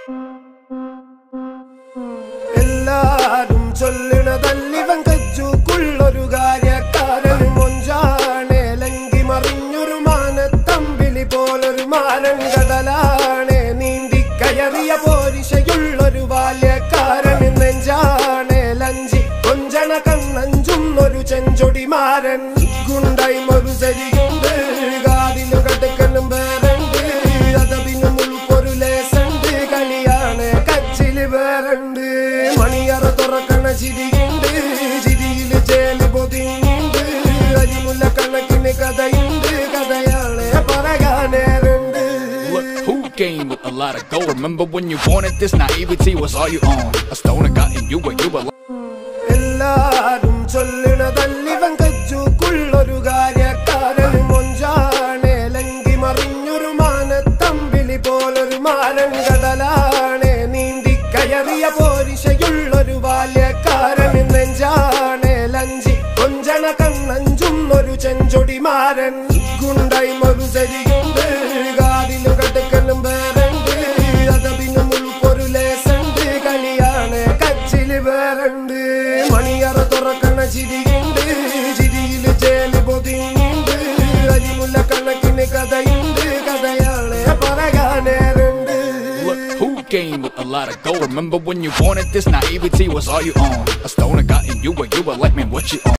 എല്ലാരും ചൊല്ലണതല്ലിവൻ കജ്ജുക്കുള്ളൊരു കാര്യക്കാരൻ മൊഞ്ചാണ് ലങ്കി മറിഞ്ഞൊരു മാനത്തമ്പിളി പോലൊരു മാനൻ കടലാണ് നീന്തി കയറിയ പോരിശയുള്ളൊരു ബാല്യക്കാരൻ നെഞ്ചാണ് ലഞ്ചി കൊഞ്ചണ കണ്ണഞ്ചും ഒരു ചെഞ്ചൊടിമാരൻ ഗുണ്ടായി ഒരു സരിയുണ്ട് കാതിലും കടുക്കലും വേറുണ്ട് അതപിനും ഉൾപ്പൊരു ലേസുണ്ട് കളിയാണ് കച്ചില് വേറുണ്ട് മണിയറ തുറക്കണ ചിരിയുണ്ട് ചിരിയില് ചേല് പൊതിഞ്ഞുണ്ട് അരിമുല്ല കണക്കിന് കഥയുണ്ട് കഥയാണ് പറയാനേറുണ്ട് Look, who came with a lot of gold? Remember when you wanted this naivety was all you own? A stone had gotten you, but you were like. എല്ലാരും ചൊല്ലണതല്ലിവൻ കജ്ജുക്കുള്ളൊരു കാര്യക്കാരൻ മൊഞ്ചാണ് ലങ്കി മറിഞ്ഞൊരു മാനത്തമ്പിളി പോലൊരു മാനൻ കടലാണ് നീന്തി കയറിയ പോരിശയുള്ളൊരു ബാല്യക്കാരൻ നെഞ്ചാണ് ലഞ്ചി കൊഞ്ചണ കണ്ണഞ്ചും ഒരു ചെഞ്ചൊടിമാരൻ ഗുണ്ടായി ഒരു സരിയുണ്ട് കാതിലും കടുക്കലും വേറുണ്ട് അതപിനും ഉൾപ്പൊരു ലേസുണ്ട് കളിയാണ് കച്ചില് വേറുണ്ട് മണിയറ തുറക്കണ ചിരിയുണ്ട് ചിരിയില് ചേല് പൊതിഞ്ഞുണ്ട് അരിമുല്ല കണക്കിന് കഥയുണ്ട് കഥയാണ് പറയാനേറുണ്ട് Look, who came with a lot of gold? Remember when you wanted this naivety was all you own? A stone had gotten you, but you were like, man, what you own?